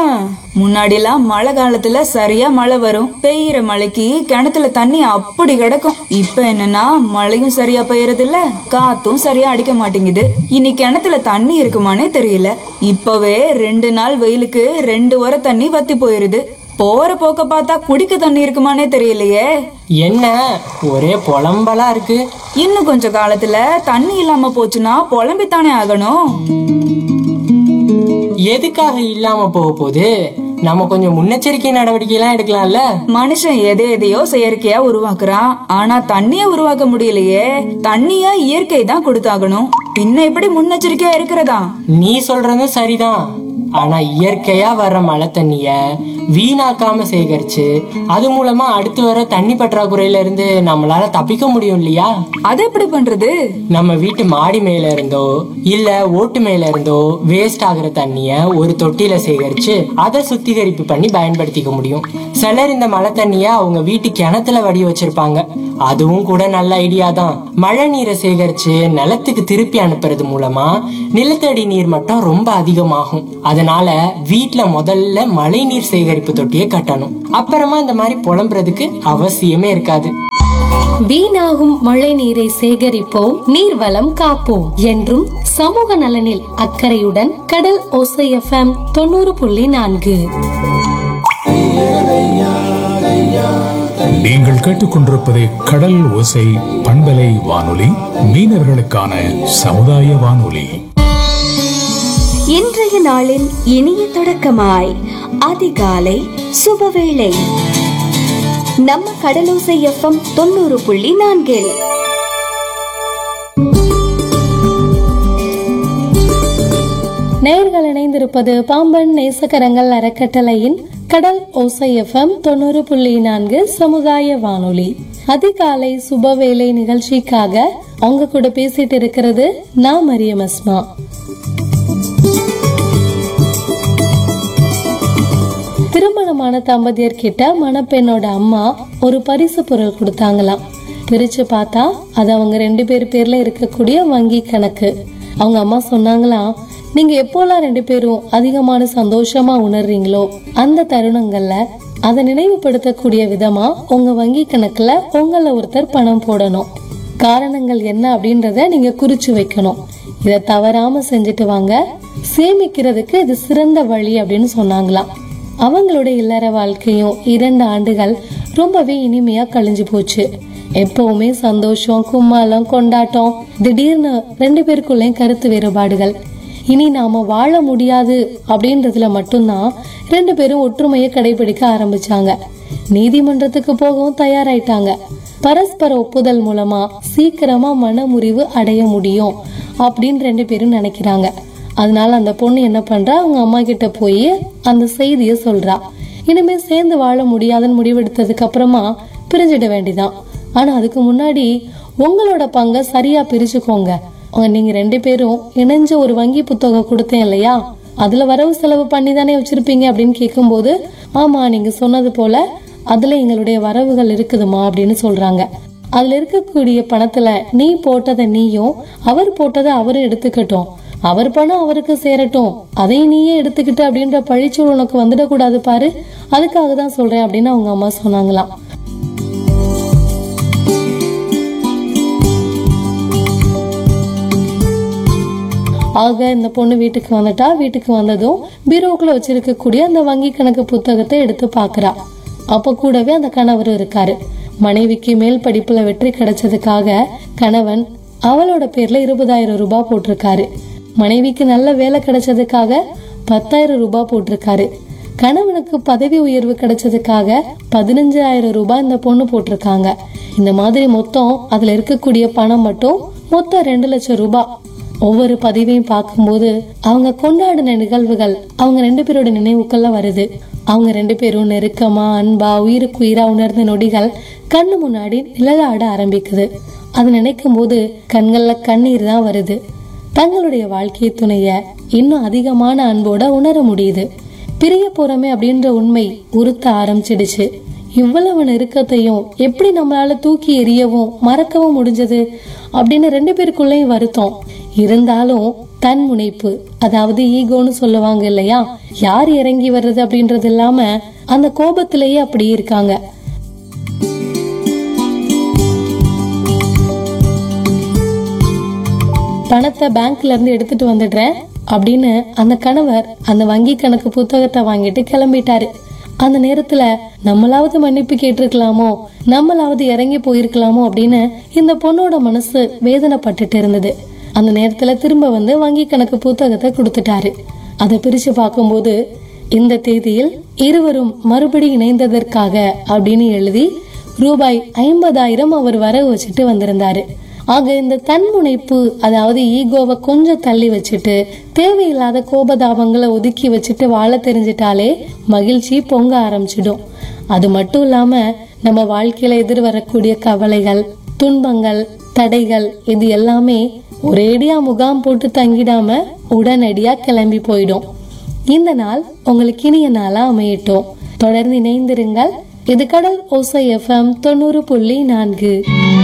முன்னாடிலாம் மழை காலத்துல சரியா மழை வரும் பெய்யற மழைக்கு கிணத்துல தண்ணி அப்படி கிடக்கும் இப்ப என்னன்னா மழையும் சரியா பெய்யறது இல்ல காத்தும் சரியா அடிக்க மாட்டேங்குது இனி கிணத்துல தண்ணி இருக்குமானே தெரியல இப்பவே ரெண்டு நாள் வெயிலுக்கு ரெண்டு வர தண்ணி வத்தி போயிருது போற போக்க பார்த்தா குடிக்க தண்ணி இருக்குமானே தெரியலையே என்ன ஒரே புலம்பலா இருக்கு இன்னும் கொஞ்ச காலத்துல தண்ணி இல்லாம போச்சுன்னா புலம்பித்தானே ஆகணும் எதுக்காக இல்லாம போக போகுது நம்ம கொஞ்சம் முன்னெச்சரிக்கை நடவடிக்கை எல்லாம் எடுக்கலாம்ல மனுஷன் எதை எதையோ செயற்கையா உருவாக்குறான் ஆனா தண்ணிய உருவாக்க முடியலையே தண்ணிய இயற்கை தான் கொடுத்தாகணும் பின்ன எப்படி முன்னெச்சரிக்கையா இருக்கிறதா நீ சொல்றதும் சரிதான் ஆனா இயற்கையா வர்ற மழை தண்ணிய வீணாக்காம சேகரிச்சு அது மூலமா அடுத்து வர தண்ணி பற்றாக்குறையில இருந்து நம்மளால தப்பிக்க முடியும் இல்லையா அது எப்படி பண்றது நம்ம வீட்டு மாடி மேல இருந்தோ இல்ல ஓட்டு மேல இருந்தோ வேஸ்ட் ஆகுற தண்ணிய ஒரு தொட்டியில சேகரிச்சு அதை சுத்திகரிப்பு பண்ணி பயன்படுத்திக்க முடியும் சிலர் இந்த மழை தண்ணிய அவங்க வீட்டு கிணத்துல வடி வச்சிருப்பாங்க அதுவும் கூட நல்ல ஐடியா தான் மழை நீரை சேகரிச்சு நிலத்துக்கு திருப்பி அனுப்புறது மூலமா நிலத்தடி நீர் மட்டம் ரொம்ப அதிகமாகும் அதனால வீட்ல முதல்ல மழை நீர் சேகரிப்பு தொட்டியை கட்டணும் அப்புறமா இந்த மாதிரி புலம்புறதுக்கு அவசியமே இருக்காது வீணாகும் மழை நீரை சேகரிப்போம் நீர்வளம் காப்போம் என்றும் சமூக நலனில் அக்கறையுடன் கடல் ஓசை எஃப்எம் தொண்ணூறு புள்ளி நான்கு நீங்கள் கேட்டுக்கொண்டிருப்பது கடல் ஓசை பண்பலை வானொலி மீனவர்களுக்கான சமுதாய வானொலி இன்றைய நாளின் இனிய தொடக்கமாய் அதிகாலை சுபவேளை நம்ம கடலோசை எஃப்எம் தொண்ணூறு புள்ளி நான்கில் நேர்கள் இணைந்திருப்பது பாம்பன் நேசக்கரங்கள் அறக்கட்டளையின் கடல் ஓசை எஃப்எம் தொண்ணூறு புள்ளி நான்கு சமுதாய வானொலி அதிகாலை சுபவேளை நிகழ்ச்சிக்காக அவங்க கூட பேசிட்டு இருக்கிறது நான் மரியம் அஸ்மா திருமணமான தம்பதியர்கிட்ட மணப்பெண்ணோட அம்மா ஒரு பரிசு பொருள் கொடுத்தாங்களாம் பிரிச்சு பார்த்தா அது அவங்க ரெண்டு பேர் பேர்ல இருக்கக்கூடிய வங்கி கணக்கு அவங்க அம்மா சொன்னாங்களாம் நீங்க எப்போலாம் ரெண்டு பேரும் அதிகமான சந்தோஷமா உணர்றீங்களோ அந்த தருணங்கள்ல அதை நினைவுபடுத்தக்கூடிய விதமா உங்க வங்கி கணக்குல உங்கள ஒருத்தர் பணம் போடணும் காரணங்கள் என்ன அப்படின்றத நீங்க குறிச்சு வைக்கணும் இதை தவறாம செஞ்சுட்டு வாங்க சேமிக்கிறதுக்கு இது சிறந்த வழி அப்படின்னு சொன்னாங்களாம் அவங்களோட இல்லற வாழ்க்கையும் இரண்டு ஆண்டுகள் ரொம்பவே இனிமையா கழிஞ்சு போச்சு எப்பவுமே சந்தோஷம் கும்மாளம் கொண்டாட்டம் திடீர்னு ரெண்டு பேருக்குள்ளேயும் கருத்து வேறுபாடுகள் இனி நாம வாழ முடியாது அப்படின்றதுல மட்டும்தான் ரெண்டு பேரும் ஒற்றுமையை கடைபிடிக்க ஆரம்பிச்சாங்க நீதிமன்றத்துக்கு போகவும் தயாராயிட்டாங்க பரஸ்பர ஒப்புதல் மூலமா சீக்கிரமா மனமுறிவு அடைய முடியும் அப்படின்னு ரெண்டு பேரும் நினைக்கிறாங்க அதனால அந்த பொண்ணு என்ன பண்றா அவங்க அம்மா கிட்ட போய் அந்த செய்திய சொல்றா இனிமே சேர்ந்து வாழ முடியாதுன்னு முடிவெடுத்ததுக்கு அப்புறமா பிரிஞ்சிட வேண்டிதான் ஆனா அதுக்கு முன்னாடி உங்களோட பங்கை சரியா பிரிச்சுக்கோங்க உங்க நீங்க ரெண்டு பேரும் இணைஞ்ச ஒரு வங்கி புத்தகம் கொடுத்தேன் இல்லையா அதுல வரவு செலவு பண்ணி தானே வச்சிருப்பீங்க அப்படின்னு கேட்கும்போது ஆமா நீங்க சொன்னது போல அதுல எங்களுடைய வரவுகள் இருக்குதுமா அப்படின்னு சொல்றாங்க அதுல இருக்கக்கூடிய பணத்துல நீ போட்டதை நீயும் அவர் போட்டதை அவரும் எடுத்துக்கட்டும் அவர் பணம் அவருக்கு சேரட்டும் அதை நீயே எடுத்துக்கிட்டு அப்படின்ற பழிச்சூழ் உனக்கு வந்துடக்கூடாது பாரு அதுக்காக தான் சொல்றேன் அப்படின்னு அவங்க அம்மா சொன்னாங்களாம் ஆக இந்த பொண்ணு வீட்டுக்கு வந்துட்டா வீட்டுக்கு வந்ததும் பீரோக்குள்ள வச்சிருக்கக்கூடிய அந்த வங்கி கணக்கு புத்தகத்தை எடுத்து பாக்குறா அப்ப கூடவே அந்த கணவர் இருக்காரு மனைவிக்கு மேல் படிப்புல வெற்றி கிடைச்சதுக்காக கணவன் அவளோட பேர்ல இருபதாயிரம் ரூபாய் போட்டிருக்காரு மனைவிக்கு நல்ல வேலை கிடைச்சதுக்காக பத்தாயிரம் ரூபாய் போட்டிருக்காரு கணவனுக்கு பதவி உயர்வு கிடைச்சதுக்காக பதினஞ்சாயிரம் ரூபாய் இந்த பொண்ணு போட்டிருக்காங்க இந்த மாதிரி மொத்தம் அதுல இருக்கக்கூடிய பணம் மட்டும் மொத்தம் ரெண்டு லட்சம் ரூபாய் ஒவ்வொரு பதிவையும் பார்க்கும்போது அவங்க கொண்டாடின நிகழ்வுகள் அவங்க ரெண்டு பேரோட நினைவுக்கள்ல வருது அவங்க ரெண்டு பேரும் நெருக்கமா அன்பா உயிருக்கு உயிரா உணர்ந்த நொடிகள் கண்ணு முன்னாடி நிழலாட ஆரம்பிக்குது அது நினைக்கும் போது கண்கள்ல கண்ணீர் தான் வருது தங்களுடைய வாழ்க்கை துணைய இன்னும் அதிகமான அன்போட உணர முடியுது பிரிய போறோமே அப்படின்ற உண்மை உறுத்த ஆரம்பிச்சிடுச்சு இவ்வளவு நெருக்கத்தையும் எப்படி நம்மளால தூக்கி எறியவும் மறக்கவும் முடிஞ்சது அப்படின்னு ரெண்டு பேருக்குள்ளேயும் வருத்தம் இருந்தாலும் தன் முனைப்பு அதாவது ஈகோன்னு சொல்லுவாங்க இல்லையா யார் இறங்கி வர்றது அப்படின்றது இல்லாம அந்த கோபத்திலேயே அப்படி இருக்காங்க பணத்தை பேங்க்ல இருந்து எடுத்துட்டு வந்துடுறேன் அப்படின்னு அந்த கணவர் அந்த வங்கி கணக்கு புத்தகத்தை வாங்கிட்டு கிளம்பிட்டாரு அந்த நேரத்துல நம்மளாவது மன்னிப்பு கேட்டிருக்கலாமோ நம்மளாவது இறங்கி போயிருக்கலாமோ அப்படின்னு இந்த பொண்ணோட மனசு வேதனைப்பட்டுட்டு இருந்தது அந்த நேரத்துல திரும்ப வந்து வங்கி கணக்கு புத்தகத்தை கொடுத்துட்டாரு அதை பிரிச்சு பார்க்கும்போது இந்த தேதியில் இருவரும் மறுபடி இணைந்ததற்காக அப்படின்னு எழுதி ரூபாய் ஐம்பதாயிரம் அவர் வரவு வச்சுட்டு வந்திருந்தாரு ஆக இந்த தன்முனைப்பு அதாவது ஈகோவை கொஞ்சம் தள்ளி வச்சுட்டு தேவையில்லாத கோபதாபங்களை ஒதுக்கி வச்சுட்டு வாழ தெரிஞ்சிட்டாலே மகிழ்ச்சி பொங்க ஆரம்பிச்சிடும் அது மட்டும் இல்லாம நம்ம வாழ்க்கையில எதிர் வரக்கூடிய கவலைகள் துன்பங்கள் தடைகள் இது எல்லாமே ஒரேடியா முகாம் போட்டு தங்கிடாம உடனடியா கிளம்பி போயிடும் இந்த நாள் உங்களுக்கு இனிய நாளா அமையட்டும் தொடர்ந்து இணைந்திருங்கள் இது கடல் ஓசை எஃப்எம் தொண்ணூறு புள்ளி நான்கு